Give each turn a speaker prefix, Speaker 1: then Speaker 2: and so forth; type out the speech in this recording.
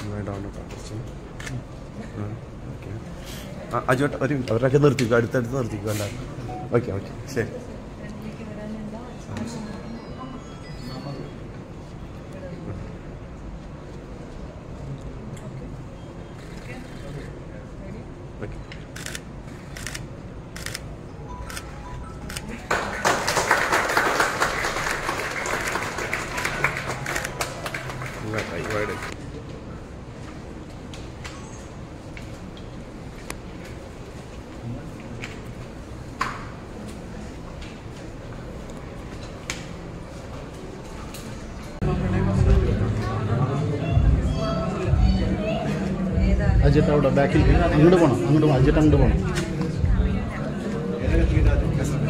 Speaker 1: Download കുറച്ച് okay ആ അജോട്ട് ഒരു minute. അവരൊക്കെ നിർത്തിക്കോ അടുത്തടുത്ത് നിർത്തിക്കോ എല്ലാവരും ഓക്കെ ഓക്കെ ശരി ഓക്കെ ഇവിടെ
Speaker 2: അജിട്ട് അവിടെ ബാക്കിൽ അങ്ങോട്ട് പോകണം അങ്ങോട്ട് പോകണം അജിട്ട് അങ്ങോട്ട് പോകണം